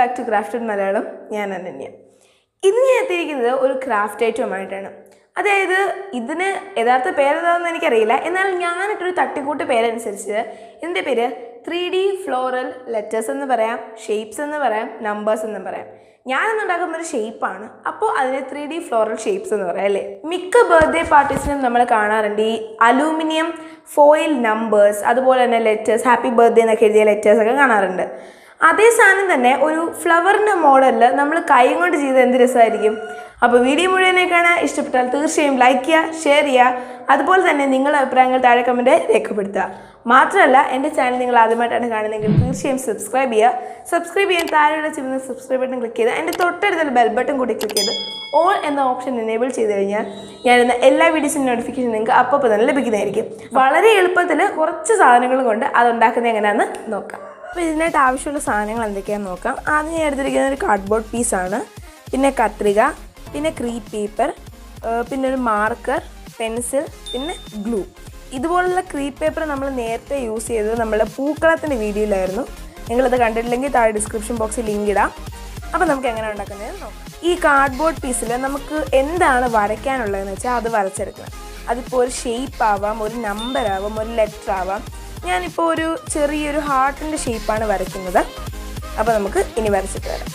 Back to crafted Malayalam ഞാൻ അനന്യ ഇന്ന് ഞാൻ എത്തിയിരിക്കുന്നത് ഒരു ക്രാഫ്റ്റ് ഐറ്റവുമായിട്ടാണ് അതായത് ഇതിന് യഥാർത്ഥ പേരെന്താണെന്ന് എനിക്കറിയില്ല എന്നാൽ ഞാനിട്ടൊരു തട്ടിക്കൂട്ട് പേരനുസരിച്ച് ഇതിൻ്റെ പേര് ത്രീ ഡി ഫ്ലോറൽ ലെറ്റേഴ്സ് എന്ന് പറയാം ഷേപ്സ് എന്ന് പറയാം നമ്പേഴ്സ് എന്ന് പറയാം ഞാനിന്ന് ഉണ്ടാക്കുന്ന ഒരു ഷേപ്പാണ് അപ്പോൾ അതിനെ ത്രീ ഡി ഫ്ലോറൽ ഷേപ്സ് എന്ന് പറയാം അല്ലേ മിക്ക ബർത്ത്ഡേ പാർട്ടീസിനും നമ്മൾ കാണാറുണ്ട് ഈ അലൂമിനിയം ഫോയിൽ നമ്പേഴ്സ് അതുപോലെ തന്നെ ലെറ്റേഴ്സ് ഹാപ്പി ബർത്ത്ഡേ എന്നൊക്കെ എഴുതിയ ലെറ്റേഴ്സ് ഒക്കെ കാണാറുണ്ട് അതേ സാധനം തന്നെ ഒരു ഫ്ലവറിൻ്റെ മോഡലിൽ നമ്മൾ കൈ കൊണ്ട് ചെയ്ത് എന്ത് രസമായിരിക്കും അപ്പോൾ വീഡിയോ മുഴുവനെ കാണാൻ ഇഷ്ടപ്പെട്ടാൽ തീർച്ചയായും ലൈക്ക് ചെയ്യുക ഷെയർ ചെയ്യുക അതുപോലെ തന്നെ നിങ്ങളുടെ അഭിപ്രായങ്ങൾ താഴെ കമൻറ്റ് രേഖപ്പെടുത്തുക മാത്രമല്ല എൻ്റെ ചാനൽ നിങ്ങൾ ആദ്യമായിട്ടാണ് കാണുന്നതെങ്കിൽ തീർച്ചയായും സബ്സ്ക്രൈബ് ചെയ്യുക സബ്സ്ക്രൈബ് ചെയ്യാൻ താഴെയുള്ള ചുവന്ന സബ്സ്ക്രൈബ് ബട്ടൺ ക്ലിക്ക് ചെയ്ത് അതിൻ്റെ തൊട്ടടുത്തുള്ള ബെൽ ബട്ടൺ കൂടി ക്ലിക്ക് ചെയ്ത് ഓൾ എന്ന ഓപ്ഷൻ എനേബിൾ ചെയ്ത് കഴിഞ്ഞാൽ ഞാനിന്ന് എല്ലാ വീഡിയോസിൻ്റെ നോട്ടിഫിക്കേഷൻ നിങ്ങൾക്ക് അപ്പോൾ അപ്പോൾ തന്നെ ലഭിക്കുന്നതായിരിക്കും വളരെ എളുപ്പത്തിൽ കുറച്ച് സാധനങ്ങൾ കൊണ്ട് അത് ഉണ്ടാക്കുന്നത് എങ്ങനെയാണെന്ന് നോക്കാം അപ്പോൾ ഇതിനായിട്ട് ആവശ്യമുള്ള സാധനങ്ങൾ എന്തൊക്കെയാണെന്ന് നോക്കാം ആദ്യം ഞാൻ എടുത്തിരിക്കുന്നത് ഒരു കാർഡ്ബോർഡ് പീസാണ് പിന്നെ കത്രിക പിന്നെ ക്രീപ്പ് പേപ്പർ പിന്നെ ഒരു മാർക്കർ പെൻസിൽ പിന്നെ ഗ്ലൂ ഇതുപോലുള്ള ക്രീപ്പ് പേപ്പർ നമ്മൾ നേരത്തെ യൂസ് ചെയ്തത് നമ്മുടെ പൂക്കളത്തിൻ്റെ വീഡിയോയിലായിരുന്നു നിങ്ങളത് കണ്ടിട്ടില്ലെങ്കിൽ താഴെ ഡിസ്ക്രിപ്ഷൻ ബോക്സിൽ ലിങ്ക് ഇടാം അപ്പോൾ നമുക്ക് എങ്ങനെ ഉണ്ടാക്കുന്നത് നോക്കാം ഈ കാർഡ്ബോർഡ് പീസിൽ നമുക്ക് എന്താണ് വരയ്ക്കാനുള്ളതെന്ന് വെച്ചാൽ അത് വരച്ചെടുക്കണം അതിപ്പോൾ ഒരു ഷേപ്പ് ആവാം ഒരു നമ്പർ ആവാം ഒരു ലെറ്റർ ആവാം ഞാനിപ്പോൾ ഒരു ചെറിയൊരു ഹാർട്ടിൻ്റെ ഷേപ്പാണ് വരയ്ക്കുന്നത് അപ്പോൾ നമുക്ക് ഇനി വരച്ചിട്ട് വരാം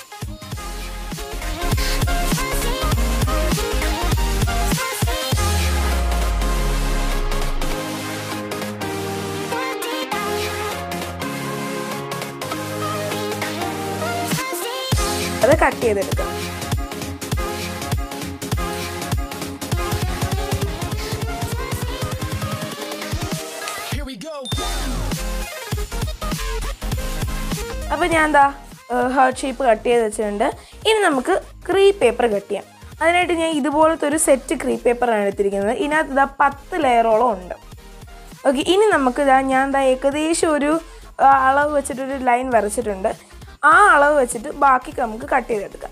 അത് കട്ട് ചെയ്തെടുക്കാം Here we go. അപ്പോൾ ഞാൻ എന്താ ഹാർട്ട് ഷേപ്പ് കട്ട് ചെയ്ത് വെച്ചിട്ടുണ്ട് ഇനി നമുക്ക് ക്രീ പേപ്പർ കട്ട് ചെയ്യാം അതിനായിട്ട് ഞാൻ ഇതുപോലത്തെ ഒരു സെറ്റ് ക്രീ പേപ്പറാണ് എടുത്തിരിക്കുന്നത് ഇതിനകത്ത് ഇതാ പത്ത് ലെയറോളം ഉണ്ട് ഓക്കെ ഇനി നമുക്ക് ഇതാ ഞാൻ എന്താ ഏകദേശം ഒരു ആ, അളവ് വെച്ചിട്ടൊരു ലൈൻ വരച്ചിട്ടുണ്ട് ആ അളവ് വെച്ചിട്ട് ബാക്കി നമുക്ക് കട്ട് ചെയ്തെടുക്കാം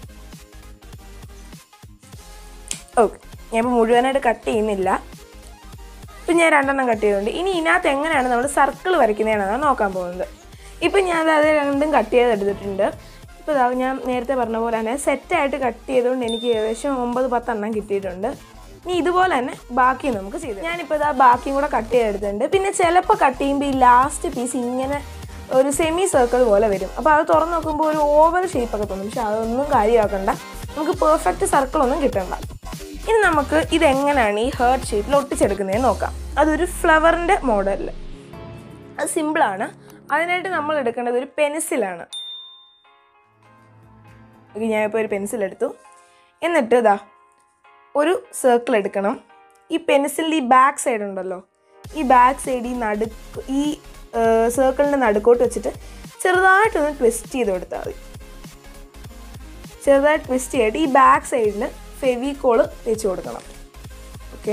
ഓക്കെ ഞാൻ ഇപ്പോൾ മുഴുവനായിട്ട് കട്ട് ചെയ്യുന്നില്ല ഇപ്പം ഞാൻ രണ്ടെണ്ണം കട്ട് ചെയ്തിട്ടുണ്ട് ഇനി ഇതിനകത്ത് എങ്ങനെയാണ് നമ്മൾ സർക്കിൾ വരയ്ക്കുന്നതാണ് നോക്കാൻ പോകുന്നത് ഇപ്പം ഞാൻ അത് രണ്ടും കട്ട് ചെയ്തെടുത്തിട്ടുണ്ട് ഇപ്പോൾ ഇതാ ഞാൻ നേരത്തെ പറഞ്ഞ പോലെ തന്നെ സെറ്റായിട്ട് കട്ട് ചെയ്തുകൊണ്ട് എനിക്ക് ഏകദേശം ഒമ്പത് പത്തെണ്ണം കിട്ടിയിട്ടുണ്ട് ഇനി ഇതുപോലെ തന്നെ ബാക്കി നമുക്ക് ചെയ്ത് ഞാനിപ്പോൾ ഇതാ ബാക്കിയും കൂടെ കട്ട് ചെയ്തെടുത്തിട്ടുണ്ട് പിന്നെ ചിലപ്പോൾ കട്ട് ചെയ്യുമ്പോൾ ഈ ലാസ്റ്റ് പീസ് ഇങ്ങനെ ഒരു സെമി സർക്കിൾ പോലെ വരും അപ്പോൾ അത് തുറന്ന് നോക്കുമ്പോൾ ഒരു ഓവൽ ഷേപ്പൊക്കെ തോന്നും പക്ഷെ അതൊന്നും കാര്യമാക്കണ്ട നമുക്ക് പെർഫെക്റ്റ് സർക്കിളൊന്നും കിട്ടണ്ട ഇനി നമുക്ക് ഇതെങ്ങനെയാണ് ഈ ഹേർട്ട് ഷേപ്പിൽ ഒട്ടിച്ചെടുക്കുന്നതെന്ന് നോക്കാം അതൊരു ഫ്ലവറിൻ്റെ മോഡലിൽ അത് സിമ്പിളാണ് അതിനായിട്ട് നമ്മൾ എടുക്കേണ്ടത് ഒരു പെൻസിലാണ് ഓക്കെ ഞാനിപ്പോൾ ഒരു പെൻസിൽ എടുത്തു എന്നിട്ട് ഇതാ ഒരു സർക്കിൾ എടുക്കണം ഈ പെൻസിലിൻ്റെ ഈ ബാക്ക് സൈഡ് ഉണ്ടല്ലോ ഈ ബാക്ക് സൈഡ് ഈ നടുക്ക് ഈ സർക്കിളിൻ്റെ നടുക്കോട്ട് വെച്ചിട്ട് ചെറുതായിട്ടൊന്ന് ട്വിസ്റ്റ് ചെയ്ത് കൊടുത്താൽ മതി ചെറുതായിട്ട് ട്വിസ്റ്റ് ചെയ്തിട്ട് ഈ ബാക്ക് സൈഡിൽ ഫെവിക്കോള് തേച്ച് കൊടുക്കണം ഓക്കെ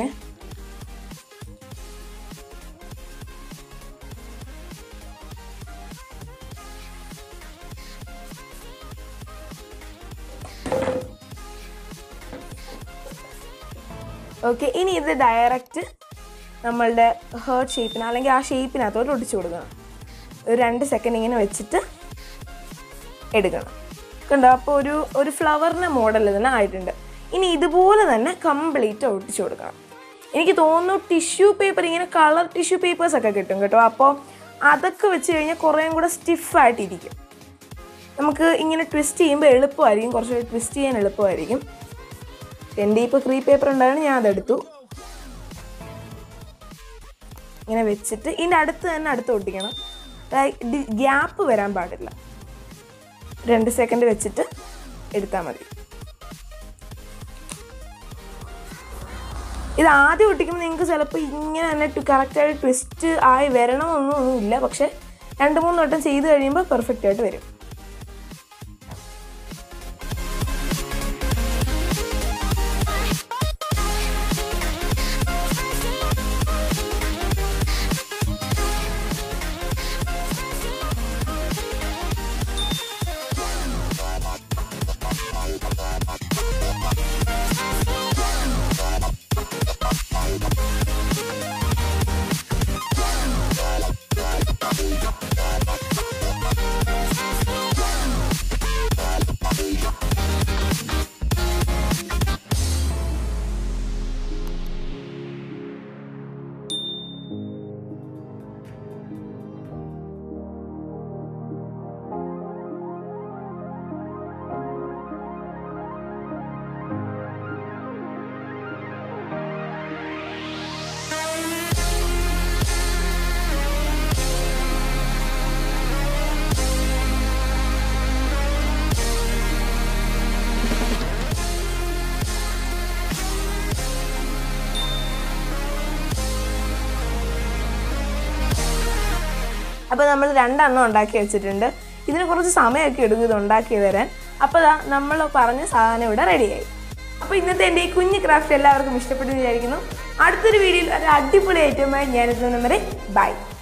ഓക്കെ ഇനി ഇത് ഡയറക്റ്റ് നമ്മളുടെ ഹേർട്ട് ഷേപ്പിന് അല്ലെങ്കിൽ ആ ഷേപ്പിനകത്തോട്ട് ഒട്ടിച്ചു കൊടുക്കണം ഒരു രണ്ട് സെക്കൻഡ് ഇങ്ങനെ വെച്ചിട്ട് എടുക്കണം കണ്ടോ അപ്പോൾ ഒരു ഒരു ഫ്ലവറിൻ്റെ മോഡൽ തന്നെ ആയിട്ടുണ്ട് ഇനി ഇതുപോലെ തന്നെ കംപ്ലീറ്റ് ഒട്ടിച്ചു കൊടുക്കണം എനിക്ക് തോന്നുന്നു ടിഷ്യൂ പേപ്പർ ഇങ്ങനെ കളർ ടിഷ്യൂ പേപ്പേഴ്സ് ഒക്കെ കിട്ടും കേട്ടോ അപ്പോൾ അതൊക്കെ വെച്ച് കഴിഞ്ഞാൽ കുറേയും കൂടെ സ്റ്റിഫായിട്ടിരിക്കും നമുക്ക് ഇങ്ങനെ ട്വിസ്റ്റ് ചെയ്യുമ്പോൾ എളുപ്പമായിരിക്കും കുറച്ച് ട്വിസ്റ്റ് ചെയ്യാൻ എളുപ്പമായിരിക്കും എൻ്റെ ഇപ്പോൾ ക്രീ പേപ്പർ ഉണ്ടായിരുന്നു ഞാൻ അതെടുത്തു ഇങ്ങനെ വെച്ചിട്ട് ഇതിൻ്റെ അടുത്ത് തന്നെ അടുത്ത് ഒട്ടിക്കണം ഗ്യാപ്പ് വരാൻ പാടില്ല രണ്ട് സെക്കൻഡ് വെച്ചിട്ട് എടുത്താൽ മതി ഇത് ആദ്യം ഒട്ടിക്കുമ്പോൾ നിങ്ങൾക്ക് ചിലപ്പോൾ ഇങ്ങനെ തന്നെ കറക്റ്റായിട്ട് ട്വിസ്റ്റ് ആയി വരണമെന്നൊന്നും ഒന്നുമില്ല പക്ഷെ രണ്ട് മൂന്ന് വട്ടം ചെയ്ത് കഴിയുമ്പോൾ പെർഫെക്റ്റ് ആയിട്ട് വരും അപ്പോൾ നമ്മൾ രണ്ടെണ്ണം ഉണ്ടാക്കി വെച്ചിട്ടുണ്ട് ഇതിന് കുറച്ച് സമയമൊക്കെ എടുക്കും ഇത് ഉണ്ടാക്കി വരാൻ അപ്പോൾ ദാ നമ്മൾ പറഞ്ഞ സാധനം ഇവിടെ റെഡിയായി അപ്പോൾ ഇന്നത്തെ എൻ്റെ ഈ കുഞ്ഞ് ക്രാഫ്റ്റ് എല്ലാവർക്കും ഇഷ്ടപ്പെട്ടു എന്ന് വിചാരിക്കുന്നു അടുത്തൊരു വീഡിയോയിൽ ഒരു അടിപൊളി ഐറ്റമായി ഞാനെത്തുന്ന വരെ ബൈ